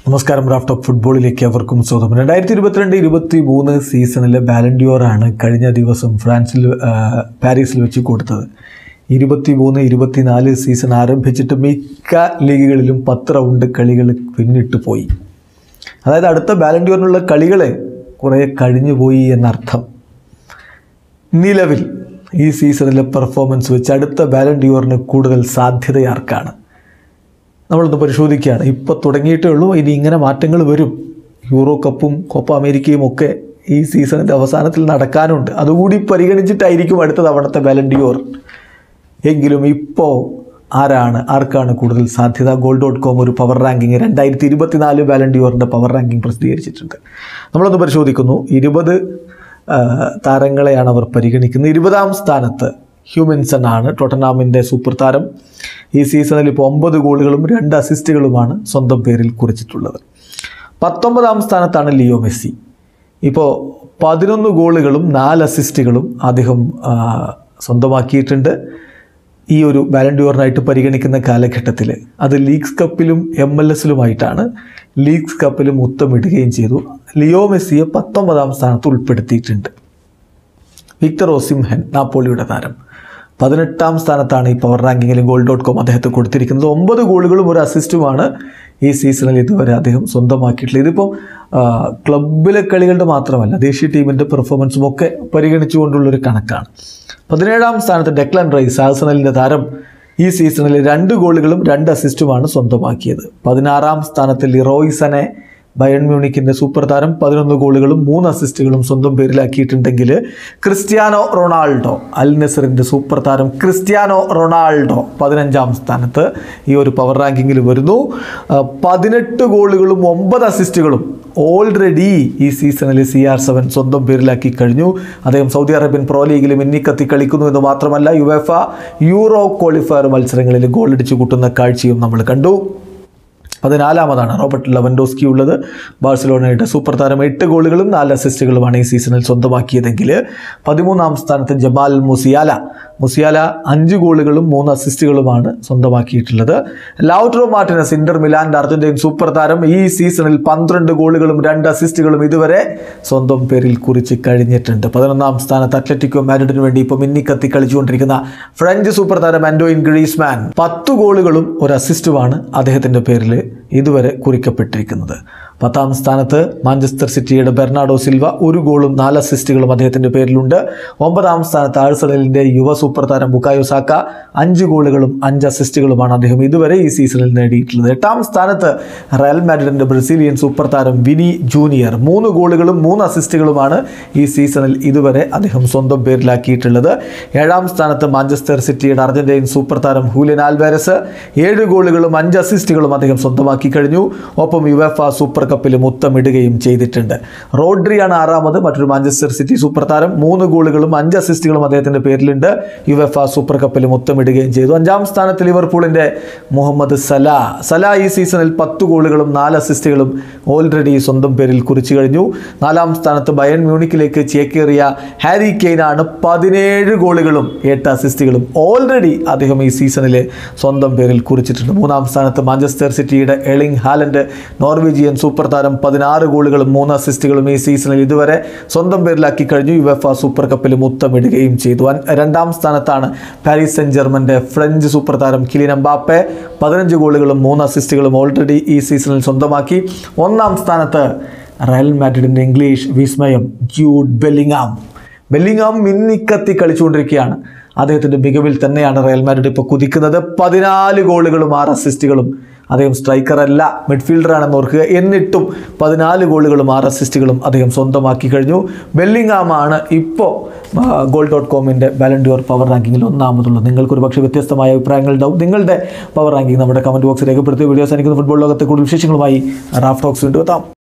നമസ്കാരം raft of ഫുട്ബോളിലേക്ക് അവർക്കും സ്വാഗതം രണ്ടായിരത്തി ഇരുപത്തിരണ്ട് ഇരുപത്തി മൂന്ന് സീസണിലെ ബാലൻഡിയോറാണ് കഴിഞ്ഞ ദിവസം ഫ്രാൻസിൽ ആ, പാരീസിൽ വെച്ച് കൊടുത്തത് ഇരുപത്തി മൂന്ന് ഇരുപത്തിനാല് സീസൺ ആരംഭിച്ചിട്ട് മിക്ക ലീഗുകളിലും പത്ത് റൗണ്ട് കളികൾ പിന്നിട്ട് പോയി അതായത് അടുത്ത ബാലൻഡിയോറിനുള്ള കളികൾ കുറേ കഴിഞ്ഞു പോയി എന്നർത്ഥം നിലവിൽ ഈ സീസണിലെ പെർഫോമൻസ് വെച്ച് അടുത്ത ബാലൻഡിയോറിന് കൂടുതൽ സാധ്യതയാർക്കാണ് നമ്മളൊന്ന് പരിശോധിക്കുകയാണ് ഇപ്പോൾ തുടങ്ങിയിട്ടേ ഉള്ളൂ ഇനി ഇങ്ങനെ മാറ്റങ്ങൾ വരും യൂറോ കപ്പും കോപ്പ അമേരിക്കയും ഒക്കെ ഈ സീസണിൻ്റെ അവസാനത്തിൽ നടക്കാനുണ്ട് അതുകൂടി പരിഗണിച്ചിട്ടായിരിക്കും അടുത്ത തവണത്തെ ബാലൻഡിയോർ എങ്കിലും ഇപ്പോൾ ആരാണ് ആർക്കാണ് കൂടുതൽ സാധ്യത ഗോൾ ഡോട്ട് കോം ഒരു പവർ റാങ്കിങ് രണ്ടായിരത്തി ഇരുപത്തിനാല് ബാലൻഡിയോറിൻ്റെ പവർ റാങ്കിങ് പ്രസിദ്ധീകരിച്ചിട്ടുണ്ട് നമ്മളൊന്ന് പരിശോധിക്കുന്നു ഇരുപത് ആ, താരങ്ങളെയാണ് അവർ പരിഗണിക്കുന്നത് ഇരുപതാം സ്ഥാനത്ത് ഹ്യൂമിൻസൺ ആണ് ടോട്ടനാമിൻ്റെ സൂപ്പർ താരം ഈ സീസണിൽ ഇപ്പോൾ ഒമ്പത് ഗോളുകളും രണ്ട് അസിസ്റ്റുകളുമാണ് സ്വന്തം പേരിൽ കുറിച്ചിട്ടുള്ളത് പത്തൊമ്പതാം സ്ഥാനത്താണ് ലിയോ മെസ്സി ഇപ്പോൾ പതിനൊന്ന് ഗോളുകളും നാല് അസിസ്റ്റുകളും അദ്ദേഹം ആ, സ്വന്തമാക്കിയിട്ടുണ്ട് ഈ ഒരു ബാലൻഡ്യൂറിനായിട്ട് പരിഗണിക്കുന്ന കാലഘട്ടത്തിൽ അത് ലീഗ്സ് കപ്പിലും എം എൽ എസിലുമായിട്ടാണ് ലീഗ്സ് കപ്പിലും മുത്തമിടുകയും ചെയ്തു ലിയോ മെസ്സിയെ പത്തൊമ്പതാം സ്ഥാനത്ത് ഉൾപ്പെടുത്തിയിട്ടുണ്ട് വിക്ടർ ഓസിംഹൻ നാപ്പോളിയുടെ താരം പതിനെട്ടാം സ്ഥാനത്താണ് ഈ പവർ റാങ്കിങ്ങിൽ ഗോൾ ഡോട്ട് കോം അദ്ദേഹത്തെ കൊടുത്തിരിക്കുന്നത് ഒമ്പത് ഗോളുകളും ഒരു അസിസ്റ്റുമാണ് ഈ സീസണിൽ ഇതുവരെ അദ്ദേഹം സ്വന്തമാക്കിയിട്ടുള്ളത് ഇതിപ്പോൾ ആ, ക്ലബിലെ കളികളുടെ മാത്രമല്ല ദേശീയ ടീമിൻ്റെ പെർഫോമൻസും ഒക്കെ പരിഗണിച്ചുകൊണ്ടുള്ളൊരു കണക്കാണ് പതിനേഴാം സ്ഥാനത്ത് ഡെക്ലൻ റൈസ് ആഴ്സണലിൻ്റെ താരം ഈ സീസണിൽ രണ്ട് ഗോളുകളും രണ്ട് അസിസ്റ്റുമാണ് സ്വന്തമാക്കിയത് പതിനാറാം സ്ഥാനത്ത് ലിറോയ്സനെ ബയൺ മ്യൂണിക്കിൻ്റെ സൂപ്പർ താരം പതിനൊന്ന് ഗോളുകളും മൂന്ന് അസിസ്റ്റുകളും സ്വന്തം പേരിലാക്കിയിട്ടുണ്ടെങ്കിൽ ക്രിസ്ത്യാനോ റൊണാൾഡോ അൽ നസറിൻ്റെ സൂപ്പർ താരം ക്രിസ്ത്യാനോ റൊണാൾഡോ പതിനഞ്ചാം സ്ഥാനത്ത് ഈ ഒരു പവർ റാങ്കിങ്ങിൽ വരുന്നു ആ, പതിനെട്ട് ഗോളുകളും ഒമ്പത് അസിസ്റ്റുകളും ഓൾറെഡി ഈ സീസണിൽ സി ആർ സെവൻ സ്വന്തം പേരിലാക്കി കഴിഞ്ഞു അദ്ദേഹം സൗദി അറേബ്യൻ പ്രോ ലീഗിൽ മിന്നിക്കത്തി കളിക്കുന്നു എന്ന് മാത്രമല്ല യുവേഫ യൂറോ ക്വാളിഫയർ മത്സരങ്ങളിൽ ഗോളടിച്ചു കൂട്ടുന്ന കാഴ്ചയും നമ്മൾ കണ്ടു പതിനാലാമതാണ് റോബർട്ട് ലെവൻഡോസ്കി ഉള്ളത് ബാഴ്സലോണയുടെ സൂപ്പർ താരം എട്ട് ഗോളുകളും നാല് അസിസ്റ്റുകളുമാണ് ഈ സീസണിൽ സ്വന്തമാക്കിയതെങ്കിൽ പതിമൂന്നാം സ്ഥാനത്ത് ജമാൽ മുസിയാല മുസിയാല അഞ്ച് ഗോളുകളും മൂന്ന് അസിസ്റ്റുകളുമാണ് സ്വന്തമാക്കിയിട്ടുള്ളത് ലൗട്രോ മാർട്ടിനസ് ഇന്റർ മിലാൻ്റെ അർജന്റീൻ സൂപ്പർ താരം ഈ സീസണിൽ പന്ത്രണ്ട് ഗോളുകളും രണ്ട് അസിസ്റ്റുകളും ഇതുവരെ സ്വന്തം പേരിൽ കുറിച്ച് കഴിഞ്ഞിട്ടുണ്ട് പതിനൊന്നാം സ്ഥാനത്ത് അത്ലറ്റിക്കോ മാഡ്രിഡിന് വേണ്ടി ഇപ്പോൾ മിന്നിക്കത്തി കളിച്ചുകൊണ്ടിരിക്കുന്ന ഫ്രഞ്ച് സൂപ്പർ താരം ആൻഡോയിൻ ഗ്രീസ്മാൻ പത്ത് ഗോളുകളും ഒരു അസിസ്റ്റുമാണ് അദ്ദേഹത്തിൻ്റെ പേരിൽ ഇതുവരെ കുറിക്കപ്പെട്ടിരിക്കുന്നത് പത്താം സ്ഥാനത്ത് മാഞ്ചസ്റ്റർ സിറ്റിയുടെ ബെർണാഡോ സിൽവ ഒരു ഗോളും നാല് അസിസ്റ്റുകളും അദ്ദേഹത്തിൻ്റെ പേരിലുണ്ട് ഒമ്പതാം സ്ഥാനത്ത് ആഴ്സണലിൻ്റെ യുവ സൂപ്പർ താരം ബുക്കായോ സാക്ക അഞ്ച് ഗോളുകളും അഞ്ച് അസിസ്റ്റുകളുമാണ് അദ്ദേഹം ഇതുവരെ ഈ സീസണിൽ നേടിയിട്ടുള്ളത് എട്ടാം സ്ഥാനത്ത് റയൽ മാഡ്രിഡിൻ്റെ ബ്രസീലിയൻ സൂപ്പർ താരം വിനി ജൂനിയർ മൂന്ന് ഗോളുകളും മൂന്ന് അസിസ്റ്റുകളുമാണ് ഈ സീസണിൽ ഇതുവരെ അദ്ദേഹം സ്വന്തം പേരിലാക്കിയിട്ടുള്ളത് ഏഴാം സ്ഥാനത്ത് മാഞ്ചസ്റ്റർ സിറ്റിയുടെ അർജന്റീൻ സൂപ്പർ താരം ഹൂലിയൻ ആൽവാരസ് ഏഴ് ഗോളുകളും അഞ്ച് അസിസ്റ്റുകളും അദ്ദേഹം സ്വന്തമാക്കി കഴിഞ്ഞു ഒപ്പം യുവേഫ സൂപ്പർ കപ്പിൽ മുത്തമിടുകയും ചെയ്തിട്ടുണ്ട് റോഡ്രിയാണ് ആറാമത് മറ്റൊരു മാഞ്ചസ്റ്റർ സിറ്റി സൂപ്പർ താരം മൂന്ന് ഗോളുകളും അഞ്ച് അസിസ്റ്റുകളും അദ്ദേഹത്തിൻ്റെ പേരിലുണ്ട് യുവേഫ സൂപ്പർ കപ്പിൽ മുത്തമിടുകയും ചെയ്തു അഞ്ചാം സ്ഥാനത്ത് ലിവർപൂളിൻ്റെ മുഹമ്മദ് സലാ സലാ ഈ സീസണിൽ പത്ത് ഗോളുകളും നാല് അസിസ്റ്റുകളും ഓൾറെഡി സ്വന്തം പേരിൽ കുറിച്ചു കഴിഞ്ഞു നാലാം സ്ഥാനത്ത് ബയൺ മ്യൂണിക്കിലേക്ക് ചേക്കേറിയ ഹാരി കെയ്നാണ് പതിനേഴ് ഗോളുകളും എട്ട് അസിസ്റ്റുകളും ഓൾറെഡി അദ്ദേഹം ഈ സീസണിൽ സ്വന്തം പേരിൽ കുറിച്ചിട്ടുണ്ട് മൂന്നാം സ്ഥാനത്ത് മാഞ്ചസ്റ്റർ സിറ്റിയുടെ എളിങ് ഹാലൻഡ് നോർവീജിയൻ സൂപ്പർ താരം പതിനാറ് ഗോളുകളും മൂന്ന് അസിസ്റ്റുകളും ഈ സീസണിൽ ഇതുവരെ സ്വന്തം പേരിലാക്കി കഴിഞ്ഞു യുവഫ സൂപ്പർ കപ്പിൽ മുത്തമിടുകയും ചെയ്തു അൻ- രണ്ടാം സ്ഥാനത്താണ് പാരീസ് സെന്റ് ജർമ്മൻ്റെ ഫ്രഞ്ച് സൂപ്പർ താരം കിലിൻ എംബാപ്പെ പതിനഞ്ച് ഗോളുകളും മൂന്ന് അസിസ്റ്റുകളും ഓൾറെഡി ഈ സീസണിൽ സ്വന്തമാക്കി ഒന്നാം സ്ഥാനത്ത് റയൽ മാഡ്രിഡിൻ്റെ ഇംഗ്ലീഷ് വിസ്മയം ജൂഡ് ബെല്ലിങ്ങാം ബെല്ലിങ്ങാം മിന്നിക്കത്തി കളിച്ചുകൊണ്ടിരിക്കുകയാണ് അദ്ദേഹത്തിൻ്റെ മികവിൽ തന്നെയാണ് റയൽ മാഡ്രിഡ് ഇപ്പോൾ കുതിക്കുന്നത് പതിനാല് ഗോളുകളും ആറ് അസിസ്റ്റുകളും അദ്ദേഹം സ്ട്രൈക്കറല്ല മിഡ്ഫീൽഡറാണെന്ന് ഓർക്കുക എന്നിട്ടും പതിനാല് ഗോളുകളും ആറ് അസിസ്റ്റുകളും അദ്ദേഹം സ്വന്തമാക്കി കഴിഞ്ഞു ബെല്ലിങ്ങാമാണ് ഇപ്പോൾ ഗോൾ ഡോട്ട് കോമിൻ്റെ ബാലൻഡിയോർ പവർ റാങ്കിങ്ങിൽ ഒന്നാമതുള്ളത് നിങ്ങൾക്ക് ഒരു പക്ഷേ വ്യത്യസ്തമായ അഭിപ്രായങ്ങൾ ഉണ്ടാവും നിങ്ങളുടെ പവർ റാങ്കിങ് നമ്മുടെ കമൻറ്റ് ബോക്സിൽ രേഖപ്പെടുത്തിയ വീഡിയോസ് എനിക്ക് ഫുട്ബോൾ ലോകത്തെ കൂടുതൽ വിശേഷങ്ങളുമായി റാഫ് ടോക്സ് വീണ്ടും എത്താം